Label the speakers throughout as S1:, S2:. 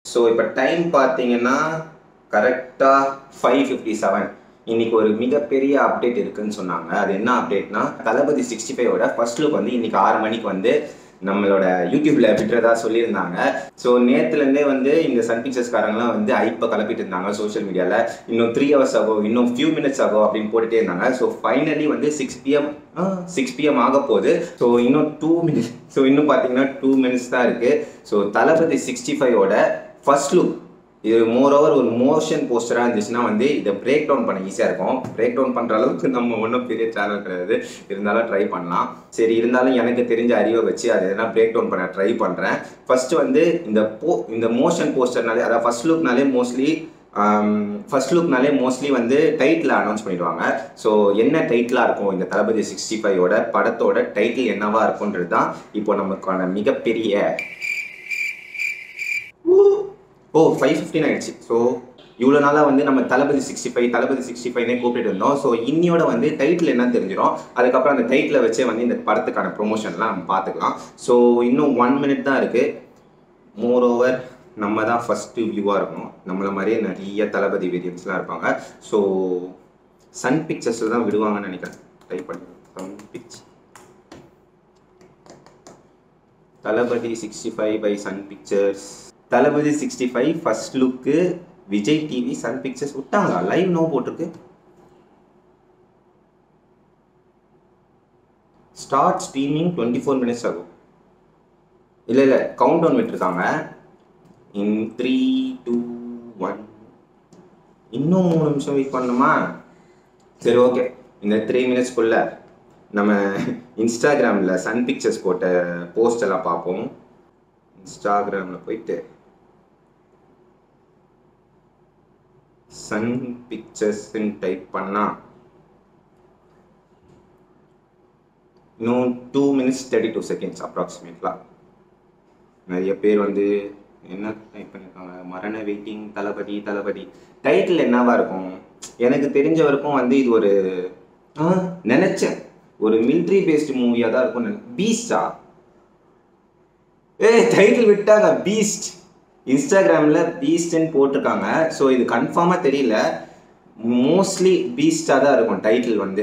S1: So இப்போ time பார்த்தீங்கன்னா கரெக்டாக ஃபைவ் ஃபிஃப்டி செவன் இன்னைக்கு ஒரு மிகப்பெரிய அப்டேட் இருக்குன்னு சொன்னாங்க அது என்ன அப்டேட்னா தளபதி சிக்ஸ்டி ஃபைவோட ஃபர்ஸ்ட் லுக் வந்து இன்னைக்கு ஆறு மணிக்கு வந்து நம்மளோட யூடியூப்ல விட்டுறதா சொல்லியிருந்தாங்க ஸோ நேத்துலேருந்தே வந்து இந்த சன் பிக்சர்ஸ்காரங்களாம் வந்து ஐப்பை கலப்பிட்டு இருந்தாங்க சோஷியல் மீடியாவில் இன்னும் த்ரீ ஹவர்ஸ் ஆகும் இன்னும் ஃபியூ மினிட்ஸ் ஆகும் அப்படின்னு போட்டுட்டே இருந்தாங்க ஸோ ஃபைனலி வந்து சிக்ஸ் பிஎம் சிக்ஸ் பிஎம் ஆக போகுது ஸோ இன்னும் டூ மினிட்ஸ் ஸோ இன்னும் பார்த்தீங்கன்னா டூ மினிட்ஸ் தான் இருக்கு ஸோ தளபதி சிக்ஸ்டி ஃபைவோட ஃபர்ஸ்ட் லுக் இது மோர் ஓவர் ஒரு மோஷன் போஸ்டராக இருந்துச்சுன்னா வந்து இதை பிரேக் டவுன் பண்ண ஈஸியாக இருக்கும் பிரேக் டவுன் பண்ணுற அளவுக்கு நம்ம ஒன்றும் பெரிய சேனல் கிடையாது இருந்தாலும் ட்ரை பண்ணலாம் சரி இருந்தாலும் எனக்கு தெரிஞ்ச அறிவை வச்சு அதை எதனா பிரேக் டவுன் பண்ண ட்ரை பண்ணுறேன் ஃபர்ஸ்ட் வந்து இந்த போ இந்த மோஷன் போஸ்டர்னாலே அதாவது ஃபர்ஸ்ட் லுக்னாலே மோஸ்ட்லி ஃபர்ஸ்ட் லுக்னாலே மோஸ்ட்லி வந்து டைட்டில் அனௌன்ஸ் பண்ணிடுவாங்க ஸோ என்ன டைட்டிலாக இருக்கும் இந்த தளபதி சிக்ஸ்டி ஃபைவோட படத்தோட டைட்டில் என்னவா இருக்கும்ன்றது தான் இப்போ நமக்கான மிகப்பெரிய ஓ ஃபைவ் ஃபிஃப்டின் ஆயிடுச்சு ஸோ இவ்வளோ நாளாக வந்து நம்ம Thalapathy sixty five Thalapathy sixty ஃபைவ்னே கூப்பிட்டு இருந்தோம் ஸோ இன்னியோட வந்து டைட்டில் என்ன தெரிஞ்சிடும் அதுக்கப்புறம் அந்த டைட்டில் வச்சே வந்து இந்த படத்துக்கான ப்ரொமோஷன்லாம் நம்ம பார்த்துக்கலாம் ஸோ இன்னும் ஒன் மினிட் தான் இருக்குது மோர் ஓவர் நம்ம தான் ஃபஸ்ட்டு வியூவாக இருக்கணும் நம்மள மாதிரியே நிறைய தளபதி வேரியன்ஸ்லாம் இருப்பாங்க ஸோ சன் பிக்சர்ஸில் தான் விடுவாங்கன்னு நினைக்கிறேன் ட்ரை பண்ணி Sun picture Thalapathy sixty five by Sun Pictures Thalapathy sixty five first look Vijay TV Sun Pictures விட்டாங்க லைவ் நோ போட்டிருக்கு start streaming twenty four minutes ஆகும் இல்லை இல்லை கவுண்ட் டவுன் விட்டுருக்காங்க இன் த்ரீ டூ ஒன் இன்னும் மூணு நிமிஷம் வெயிட் பண்ணணுமா சரி ஓகே இந்த த்ரீ மினிட்ஸ்க்குள்ள நம்ம இன்ஸ்டாகிராமில் சன் பிக்சர்ஸ் போட்ட போஸ்ட் எல்லாம் பார்ப்போம் இன்ஸ்டாகிராமில் போயிட்டு சன் பிக்சர்ஸ்ன்னு டைப் பண்ணா இன்னும் two minutes thirty two seconds அப்ராக்சிமேட்லாம் நிறைய பேர் வந்து என்ன டைப் பண்ணியிருக்காங்க மரண வெயிட்டிங் தளபதி தளபதி டைட்டில் என்னவா இருக்கும் எனக்கு தெரிஞ்ச வரைக்கும் வந்து இது ஒரு ஆ, நினைச்சேன் ஒரு மிலிட்ரி பேஸ்டு மூவியாக தான் இருக்கும் பீஸ்டா ஏய் டைட்டில் விட்டாங்க பீஸ்ட் இன்ஸ்டாகிராமில் பீஸ்ட்னு போட்டிருக்காங்க ஸோ இது கன்ஃபார்மாக தெரியல மோஸ்ட்லி பீஸ்டாக தான் இருக்கும் டைட்டில் வந்து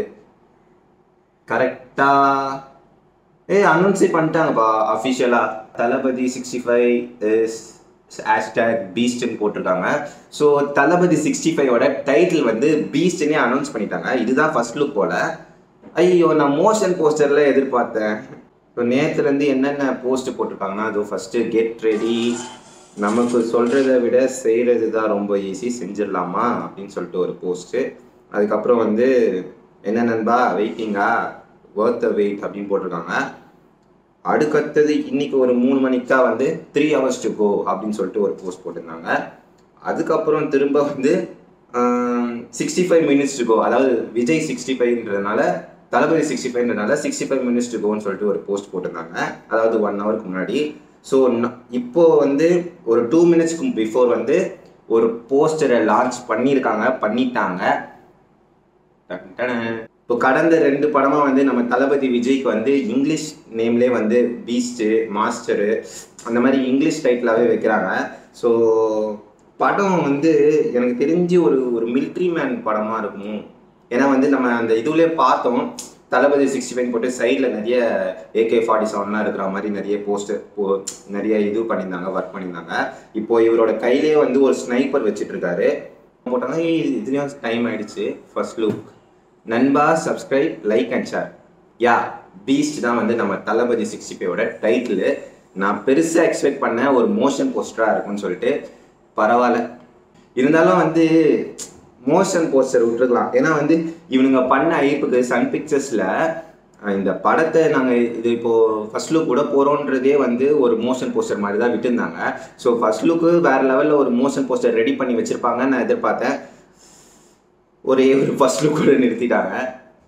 S1: கரெக்டாக ஏய் அனௌன்ஸே பண்ணிட்டாங்கப்பா அஃபிஷியலாக Thalapathy sixty five is hashtag பீஸ்ட்னு போட்டிருக்காங்க ஸோ தளபதி சிக்ஸ்டி ஃபைவோட டைட்டில் வந்து பீஸ்ட்னே அனௌன்ஸ் பண்ணிட்டாங்க இதுதான் ஃபர்ஸ்ட் லுக் போல ஐயோ நான் மோஷன் போஸ்டரில் எதிர்பார்த்தேன் இப்போ நேற்றுலேருந்து என்னென்ன போஸ்ட் போட்டிருக்காங்கன்னா அது ஃபஸ்ட்டு கெட் ரெடி நமக்கு சொல்கிறத விட செய்கிறது தான் ரொம்ப ஈஸி செஞ்சிடலாமா அப்படின்னு சொல்லிட்டு ஒரு போஸ்ட்டு அதுக்கப்புறம் வந்து என்ன நண்பா வெயிட்டிங்கா ஒர்த் வெயிட் அப்படின்னு போட்டிருக்காங்க அடுக்கடுத்தது இன்னைக்கு ஒரு மூணு மணிக்கா வந்து த்ரீ ஹவர்ஸ் டு கோ அப்படின்னு சொல்லிட்டு ஒரு போஸ்ட் போட்டிருந்தாங்க அதுக்கப்புறம் திரும்ப வந்து sixty five minutes to go அதாவது விஜய் சிக்ஸ்டி ஃபைவ்ன்றதுனால தளபதி சிக்ஸ்டி ஃபைவ்ன்றதுனால சிக்ஸ்டி ஃபைவ் மினிட்ஸ் டு கோன்னு சொல்லிட்டு ஒரு போஸ்ட் போட்டிருந்தாங்க அதாவது ஒன் ஹவருக்கு முன்னாடி ஸோ இப்போ வந்து ஒரு டூ மினிட்ஸ்க்கு பிஃபோர் வந்து ஒரு போஸ்டரை லான்ச் பண்ணியிருக்காங்க பண்ணிட்டாங்க டன் டன். இப்போ கடந்த ரெண்டு படமா வந்து நம்ம தளபதி விஜய்க்கு வந்து இங்கிலீஷ் நேம்லேயே வந்து பீஸ்ட்டு மாஸ்டரு அந்த மாதிரி இங்கிலீஷ் டைட்டிலாகவே வைக்கிறாங்க ஸோ படம் வந்து எனக்கு தெரிஞ்சு ஒரு ஒரு மிலிட்ரி மேன் படமாக இருக்கும் ஏன்னா வந்து நம்ம அந்த இதுலேயே பார்த்தோம் தளபதி சிக்ஸ்டி ஃபைவ் போட்டு சைடில் நிறைய ஏகே ஃபார்ட்டி செவன்லாம் இருக்கிற மாதிரி நிறைய போஸ்டர் நிறைய இது பண்ணியிருந்தாங்க ஒர்க் பண்ணியிருந்தாங்க இப்போ இவரோட கையிலேயே வந்து ஒரு ஸ்னைப்பர் வச்சுட்டு இருக்காரு போட்டாங்க "ஏய், இதுலயும் டைம் ஆயிடுச்சு ஃபர்ஸ்ட் லுக் நண்பா சப்ஸ்கிரைப் லைக் அண்ட் ஷேர் யா பீஸ்ட் தான் வந்து நம்ம தளபதி சிக்ஸ்டி ஃபைவோட டைட்டில் நான் பெருசாக எக்ஸ்பெக்ட் பண்ணேன் ஒரு மோஷன் போஸ்டராக இருக்கும்னு சொல்லிட்டு பரவாயில்ல இருந்தாலும் வந்து மோஷன் போஸ்டர் விட்டுருக்கலாம் ஏன்னா வந்து இவனுங்க பண்ண ஐப்புக்கு சன் பிக்சர்ஸில் இந்த படத்தை நாங்கள் இது இப்போ ஃபர்ஸ்ட் லுக் கூட போகிறோன்றதே வந்து ஒரு மோஷன் போஸ்டர் மாதிரி தான் விட்டுருந்தாங்க ஸோ ஃபர்ஸ்ட் லுக்கு வேற லெவலில் ஒரு மோஷன் போஸ்டர் ரெடி பண்ணி வச்சிருப்பாங்கன்னு நான் எதிர்பார்த்தேன் ஒரே ஒரு ஃபர்ஸ்ட் லுக் கூட நிறுத்திட்டாங்க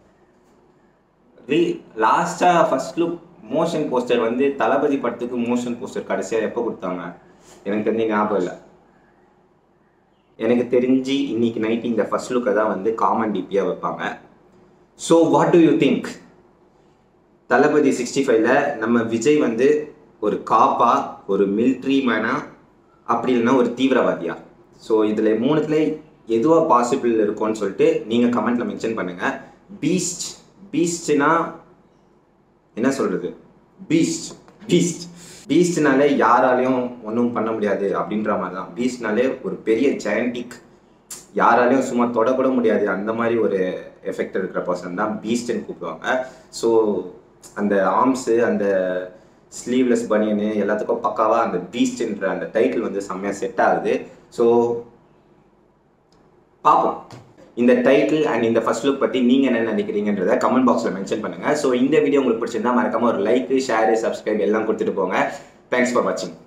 S1: ரீ லாஸ்ட்டாக ஃபர்ஸ்ட் லுக் மோஷன் போஸ்டர் வந்து தளபதி படத்துக்கு மோஷன் போஸ்டர் கடைசியாக எப்போ கொடுத்தாங்க எனக்கு தெரிஞ்ச ஞாபகம் இல்லை எனக்கு தெரிஞ்சு இன்னைக்கு நைட் இந்த ஃபர்ஸ்ட் லுக்கை தான் வந்து காமன் டிபியாக வைப்பாங்க so what do you think Thalapathy sixty ஃபைவ்ல நம்ம விஜய் வந்து ஒரு காப்பா ஒரு மிலிட்ரி மேனா அப்படி இல்லைன்னா ஒரு தீவிரவாதியா ஸோ இதில் மூணுத்துல எதுவாக பாசிபிள் இருக்கும்னு சொல்லிட்டு நீங்கள் கமெண்ட்டில் மென்ஷன் பண்ணுங்கள் பீஸ்ட் பீஸ்ட்னா என்ன சொல்கிறது பீஸ்ட் பீஸ்ட் பீஸ்ட்னாலே யாராலையும் ஒன்றும் பண்ண முடியாது அப்படின்ற மாதிரி தான் பீஸ்ட்னாலே ஒரு பெரிய ஜெயண்டிக் யாராலையும் சும்மா தொடக்கூட முடியாது அந்த மாதிரி ஒரு எஃபெக்ட் இருக்கிற பர்சன் தான் பீஸ்ட்னு கூப்பிடுவாங்க ஸோ அந்த ஆர்ம்ஸு அந்த ஸ்லீவ்லெஸ் பனியனு எல்லாத்துக்கும் பக்காவாக அந்த பீஸ்ட்ன்ற அந்த டைட்டில் வந்து செம்மையாக செட் ஆகுது ஸோ பார்ப்போம் இந்த டைட்டில் அண்ட் இந்த ஃபர்ஸ்ட் லுக் பற்றி நீங்கள் என்ன நினைக்கிறீங்கன்றத கமெண்ட் பாக்ஸில் மென்ஷன் பண்ணுங்கள் ஸோ இந்த வீடியோ உங்களுக்கு பிடிச்சிருந்தா மறக்காம ஒரு லைக் ஷேர் சப்ஸ்கிரைப் எல்லாம் கொடுத்துட்டு போங்க தேங்க்ஸ் ஃபார் வாட்சிங்